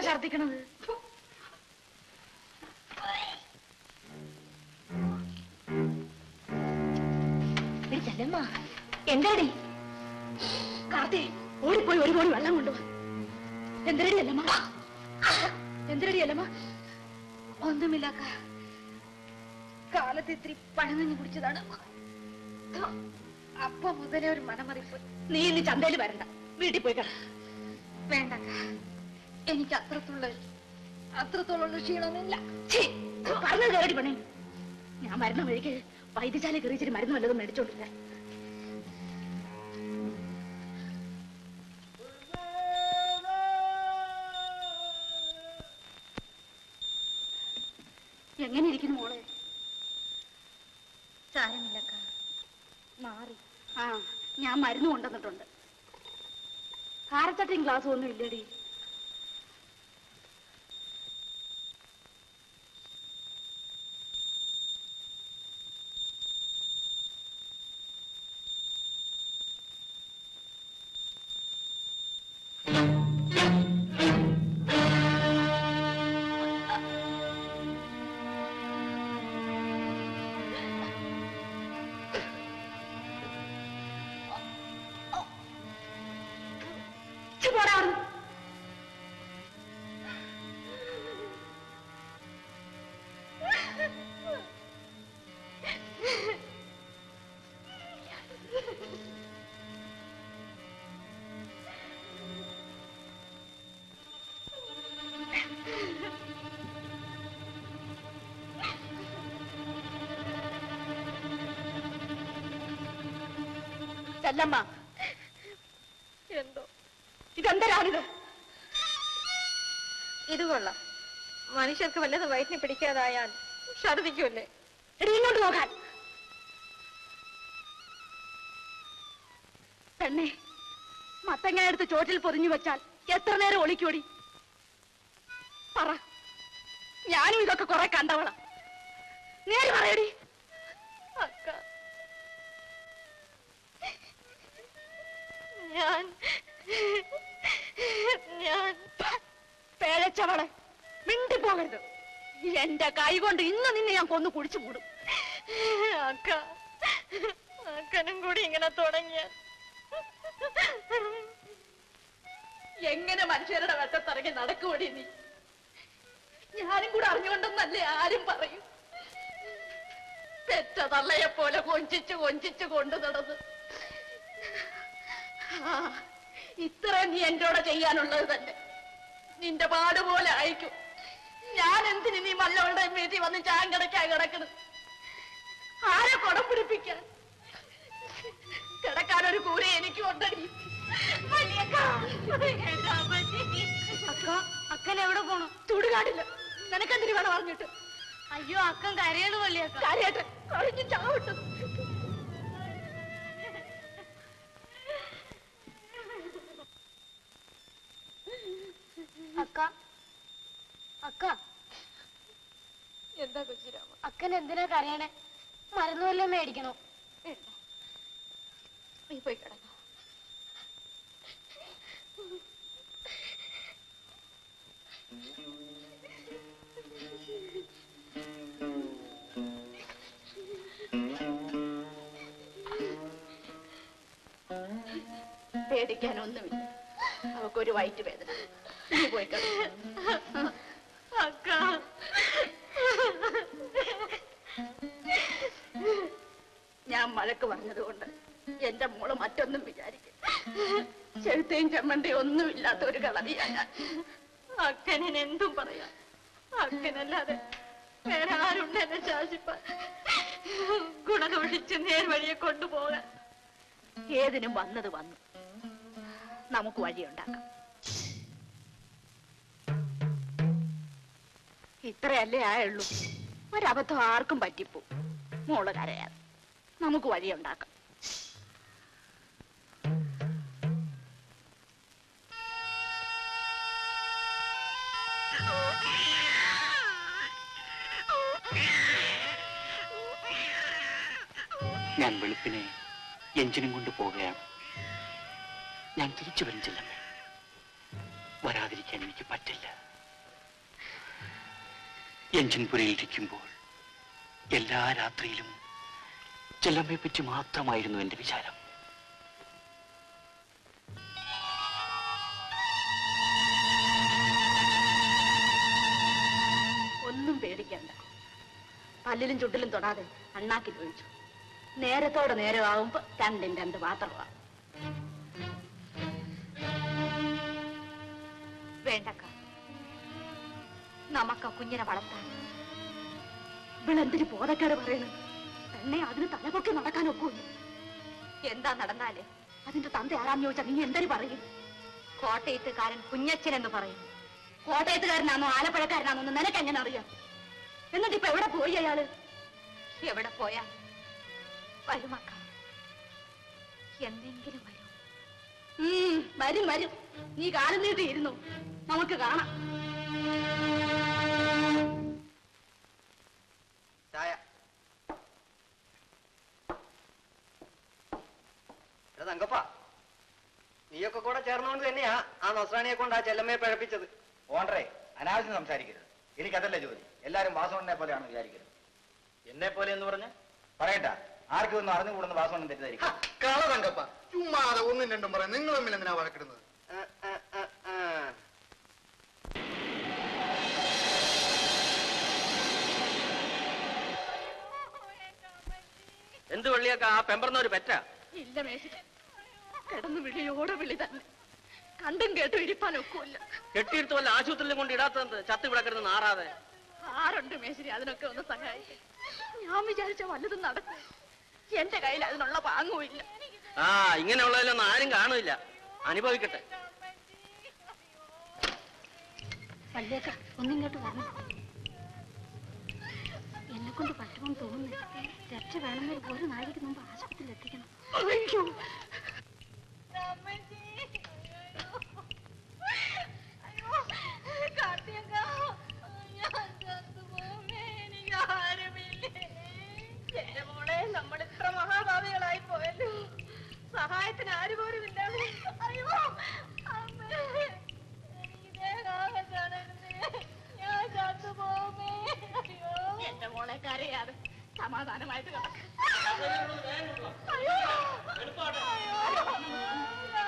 ഛർദിക്കണത് ചെല്ലമ്മ എന്താടി കാർത്തി ഓടിപ്പോയി ഒരു കോടി വെള്ളം കൊണ്ടുവാ എന്തരടി അല്ലമ്മ എന്തരടി അല്ലമ്മ ഒന്നുമില്ല അക്ക. കാലത്ത് ഇത്തിരി പഴനഞ്ഞു കുടിച്ചതാണ് അപ്പൊ മുതലേ ഒരു മനമറിപ്പ് നീ ഇനി ചന്തയിൽ വരണ്ട വീട്ടിൽ പോയി കിട വേണ്ട അക്ക. എനിക്ക് അത്രത്തുള്ള അത്രത്തോളം ക്ഷീണമൊന്നുമില്ല ഛീ, പറഞ്ഞത് കേരടി പണി ഞാൻ മരുന്ന് വഴിക്ക് വൈദ്യശാല കയറിച്ചിട്ട് മരുന്ന് വല്ലതും മേടിച്ചോണ്ടില്ല എങ്ങനെ ഇരിക്കുന്നു മോളെ സാരമില്ലക്ക മാറി ആ ഞാൻ മരുന്ന് കൊണ്ടുവന്നിട്ടുണ്ട് കാരച്ചട്ടയും ഗ്ലാസ്സും ഒന്നും ഇല്ലടി ഛി, പോടാ അവിടുന്ന്. ചെല്ലമ്മ എന്തോ ഇതെന്തരാണിത് ഇത് കൊള്ളാം മനുഷ്യർക്ക് വല്ലതും വയറ്റിനെ പിടിക്കാതായാൽ ഛർദിക്കൂല്ലേ എടി ഇങ്ങോട്ട് നോക്കാൻ പെണ്ണെ മത്തങ്ങനെ എടുത്ത് ചോറ്റിൽ പൊതിഞ്ഞു വെച്ചാൽ എത്ര നേരം ഒളിക്കോടി പറ ഞാനും ഇതൊക്കെ കുറെ കണ്ടവളാ നേര് പറയടി അക്ക ഞാൻ ഞാൻ പേഴച്ചവളെ മിണ്ടി പോകരുത് എന്റെ കൈ കൊണ്ട് ഇന്ന് നിന്നെ ഞാൻ കൊന്നു കുടിച്ചു മൂടും അക്ക അക്കനും കൂടി ഇങ്ങനെ തുടങ്ങിയ എങ്ങനെ മനുഷ്യരുടെ വെട്ടത്തിറങ്ങി നടക്കുവടി നീ ഞാനും കൂടെ അറിഞ്ഞുകൊണ്ടെന്നല്ലേ ആരും പറയും പെറ്റ തള്ളയെ പോലെ കൊഞ്ചിച്ച് കൊഞ്ചിച്ച് കൊണ്ടു നടന്ന് ആ, ഇത്രയും നീ എന്നോട് ചെയ്യാനുള്ളത് തന്നെ നിന്റെ പാട് പോലെ അയക്കും ഞാൻ എന്തിന് നീ മല്ലവളുടെ വീട്ടിൽ വന്ന് ചാങ്കടക്കാൻ കിടക്കണം ആരെ കുടം പിടിപ്പിക്കാൻ കിടക്കാൻ ഒരു കൂര എനിക്ക് ഉണ്ടടി അക്ക അക്കൻ എവിടെ പോണു ചൂടുകാടില്ല നിനക്കെന്തിനു വേണം പറഞ്ഞിട്ട് അയ്യോ അക്കൻ കരയാണ് വള്ളിയക്ക കാര്യായിട്ട് കഴിഞ്ഞു ചാവട്ടു അക്ക അക്ക എന്താ കൊച്ചിരാമ അക്കൻ എന്തിനാ കരയണേ മരുന്ന് വല്ലതും മേടിക്കണോ വേണ്ട നീ പോയി കിടന്നു പേടിക്കാനൊന്നുമില്ല അവക്കൊരു വയറ്റ് വേദന നീ പോയി കിടന്നു അക്ക ഞാൻ മഴക്ക് പറഞ്ഞതുകൊണ്ട് എന്റെ മോള് മറ്റൊന്നും വിചാരിക്കും ചെഴുത്തയും ചെമ്മണ്ടയും ഒന്നും ഇല്ലാത്ത ഒരു കളവിയാ ഞാൻ അക്കനെ എന്തും പറയാം അക്കനല്ലാതെ വേറെ ആരുണ്ട് എന്നെ ശാസിപ്പാൻ ഗുണദോഷിച്ച് നേർവഴിയെ കൊണ്ടുപോകാൻ ഏതിനും വന്നത് വന്നു നമുക്ക് വഴിയുണ്ടാക്കാം ഇത്രയല്ലേ ആയുള്ളൂ ഒരബദ്ധം ആർക്കും പറ്റിപ്പോ മോള് കരയാതെ നമുക്ക് വഴിയുണ്ടാക്കാം ഞാൻ വെളുപ്പിനെ എഞ്ചിനും കൊണ്ട് പോവുകയാണ് ഞാൻ തിരിച്ചു വരും ചെല്ലമ്മേ വരാതിരിക്കാൻ എനിക്ക് പറ്റില്ല എഞ്ചിൻപുരയിലിരിക്കുമ്പോൾ എല്ലാ രാത്രിയിലും ചെല്ലമ്മയെ പറ്റി മാത്രമായിരുന്നു എന്റെ വിചാരം ഒന്നും പേടിക്കണ്ട പല്ലിലും ചുണ്ടിലും തൊടാതെ അണ്ണാക്കി ഒഴിച്ചു നേരത്തോടെ നേരമാകുമ്പോ രണ്ടും രണ്ട് പാത്രമാണ് വേണ്ടക്ക നമുക്ക് ആ കുഞ്ഞിനെ വളർത്താൻ ഇവളെന്തിന് ബോധക്കേട് പറയണു തന്നെ അതിന് തലപൊക്കി നടക്കാൻ ഒക്കൂല എന്താ നടന്നാല് അതിന്റെ തന്ത ആരാന്ന് ചോദിച്ചാൽ നീ എന്തൊരു പറയും കോട്ടയത്തുകാരൻ കുഞ്ഞച്ചൻ എന്ന് പറയും കോട്ടയത്തുകാരനാണോ ആലപ്പുഴക്കാരനാണോ എന്ന് നിനക്ക് എങ്ങനെ അറിയാം എന്നിട്ട് ഇപ്പൊ എവിടെ പോയി അയാള് എവിടെ പോയാ വരുമക്ക എന്തെങ്കിലും വരും ഉം, വരും വരും നീ കാലം നീട്ടിയിരുന്നു നമുക്ക് കാണാം ചായ എടാ തങ്കപ്പ നീയൊക്കെ കൂടെ ചേർന്നുകൊണ്ട് തന്നെയാ ആ നസ്രാണിയെ കൊണ്ട് ആ ചെല്ലമ്മയെ പഴപ്പിച്ചത് ഓണ്ടറേ അനാവശ്യം സംസാരിക്കരുത് എനിക്കതല്ല ജോലി എല്ലാരും വാസവണ്ണനെ പോലെയാണ് വിചാരിക്കരുത് എന്നെ പോലെ എന്ന് പറഞ്ഞ പറയട്ടാ ആർക്കും ഒന്നും അറിഞ്ഞുകൂടുന്ന വാസവണ്ണൻ തെറ്റിദ്ധരിക്കും കള തങ്കപ്പ ചുമ്മാതെ ഒന്നും രണ്ടും പറയാം നിങ്ങൾ തമ്മിൽ എന്തിനാ വഴക്കിടുന്നത് എന്ത് വെള്ളിയൊക്കെ ആ പെമ്പറന്നൊരു പെറ്റാ ഇല്ല മേശ കിടന്ന് വിളിയോടെ വിളി തന്നെ കണ്ടും കേട്ടും ഇരിപ്പാൻ ഒക്കൂല്ല കെട്ടിയെടുത്ത് വല്ല ആശുപത്രിയിലും കൊണ്ട് ഇടാത്തത് ചത്ത് ഇവിടെ കിടന്ന് നാറാതെ ആരുണ്ട് മേശരി അതിനൊക്കെ ഒന്ന് സഹായിക്കാൻ ഞാൻ വിചാരിച്ച വല്ലതും നടക്കും എന്റെ കയ്യിൽ അതിനുള്ള പാങ്ങുമില്ല ആ ഇങ്ങനെയുള്ളതിലൊന്നും ആരും കാണില്ല അനുഭവിക്കട്ടെ വല്ലേക്ക ഒന്നിങ്ങോട്ട് വരണം എന്നെ കൊണ്ട് പറ്റുമെന്ന് തോന്നുന്നു രക്ഷ വേണമെങ്കിൽ ഒരു നാഴിക്ക് മുമ്പ് ആശുപത്രിയിൽ എത്തിക്കണം അയ്യോ നമ്മൾ ഇത്ര മഹാഭാവികളായി പോയല്ലോ സഹായത്തിന് ആര് പോലും ഇല്ലാതെ അയ്യോ അമ്മേ എനിക്കിതേ കാണരുതേ ഞാൻ ചത്തുപോകുമേ അയ്യോ എന്റെ മോളെ കരയാതെ സമാധാനമായിട്ട് കിടക്ക അയ്യോ അയ്യോ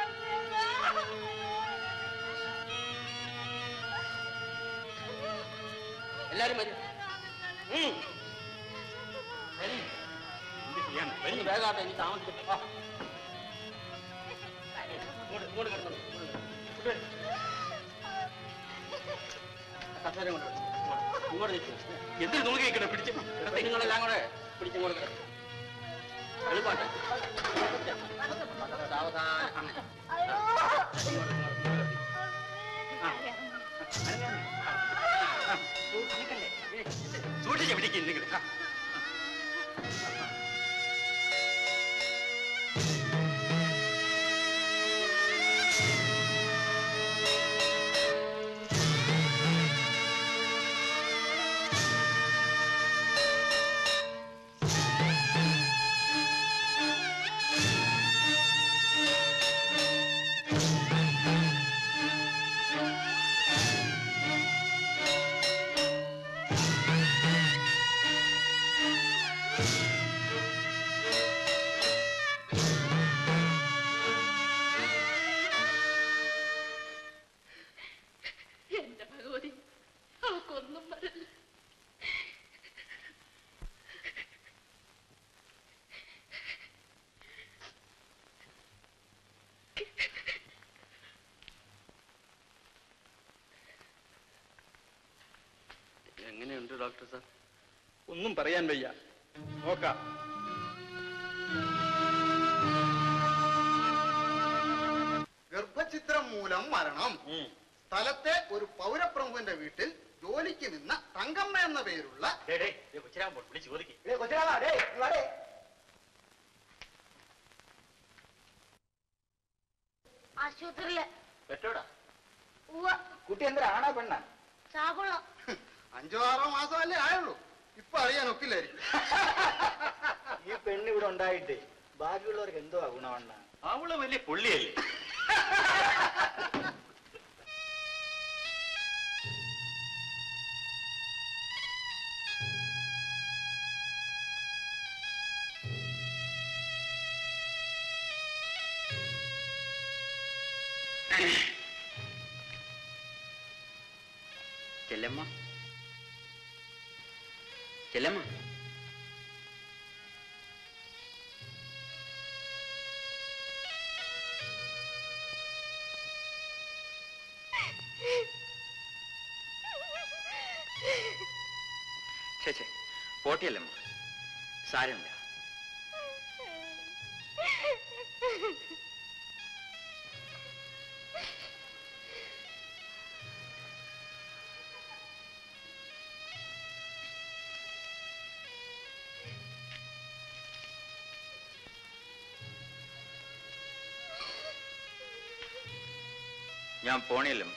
എല്ലാരും വരും ഉം. വരും. വരും, വേഗാട്ടെ ഇനി താമസിക്കും ആ. ഇങ്ങോട്ട് ഇങ്ങോട്ട് കിടന്നോ, ഇങ്ങോട്ട് കിടന്നോ. ഇങ്ങോട്ട് വരൂ. കസേര കൊണ്ട് വരൂ. ഇങ്ങോട്ട്. ഇങ്ങോട്ട് നിൽക്കൂ. എന്തിനു നോക്കി നിൽക്കണേ പിടിച്ച് ഇടത്തെ നിങ്ങളെല്ലാം കൂടെ പിടിച്ചിങ്ങോട്ട് കിടക്കും എളുപ്പമാട്ടെ സാവധാനം അങ്ങനെ. ഇങ്ങോട്ട്, ഇങ്ങോട്ട്, ഇങ്ങോട്ട്. ആ. അനങ്ങാതെ. ആ. അനക്കല്ലേ? ഏയ്, സൂക്ഷിച്ച് പിടിക്കും നിങ്ങൾ എന്റെ ഭഗവതി അവക്കൊന്നും വരില്ല എങ്ങനെയുണ്ട് ഡോക്ടർ സാർ ഒന്നും പറയാൻ വയ്യ നോക്കാം ഗർഭചിത്രം മൂലം മരണം സ്ഥലത്തെ ഒരു പൗരപ്രമുഖന്റെ വീട്ടിൽ ജോലിക്ക് നിന്ന തങ്കമ്മ എന്ന പേരുള്ള വിളിച്ചു ചോദിക്കും ഏയ് കൊച്ചുരാമാ, ഡേയ്, ഇങ്ങ് വാടേ. ആശുപത്രിയിലെ പെട്ടോടാ കുട്ടി എന്തിനാ ആണോ പെണ്ണ ചാകുളം അഞ്ചോ ആറോ മാസമല്ലേ ആയുള്ളൂ ഇപ്പൊ അറിയാൻ ഒക്കില്ലായിരിക്കും ഈ പെണ്ണ് ഇവിടെ ഉണ്ടായിട്ട് ബാക്കിയുള്ളവർക്ക് എന്തോ ഗുണമണ്ണ അവള് വലിയ പുള്ളിയല്ലേ ചെല്ലമ്മ ചെല്ലമ്മ ചേച്ചേ പോട്ടിയല്ലമ്മ സാരമില്ല ഞാൻ പോണിയല്ലോ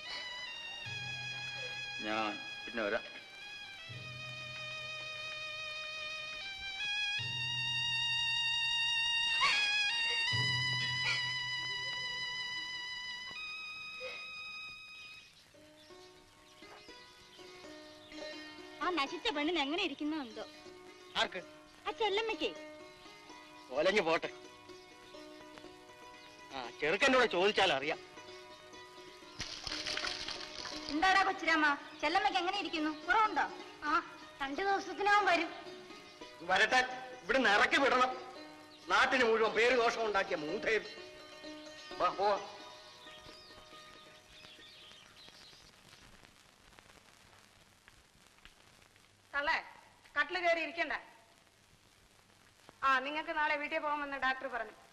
ഞാൻ പിന്നെ വരാം ആ നശിച്ച പെണ്ണിന് എങ്ങനെ ഇരിക്കുന്നോ എന്തോ ആർക്ക് ആ ചെല്ലമ്മയ്ക്കേ ഒലഞ്ഞു പോട്ടെ ആ ചെറുക്കനോട് ചോദിച്ചാൽ അറിയാം എന്താടാ കൊച്ചിരാമ ചെല്ലമ്മയ്ക്ക് എങ്ങനെ ഇരിക്കുന്നു കുറവുണ്ടോ ആ രണ്ടു ദിവസത്തിനകം വരും വരട്ടെ ഇവിടുന്ന് ഇറക്കി വിടണം നാട്ടിന് മുഴുവൻ പേര് ദോഷം ഉണ്ടാക്കിയ മൂത്തയും വാ പോവാ തള്ളേ കട്ടില് കയറി ഇരിക്കണ്ട ആ നിങ്ങൾക്ക് നാളെ വീട്ടിൽ പോകാമെന്ന് ഡോക്ടർ പറഞ്ഞു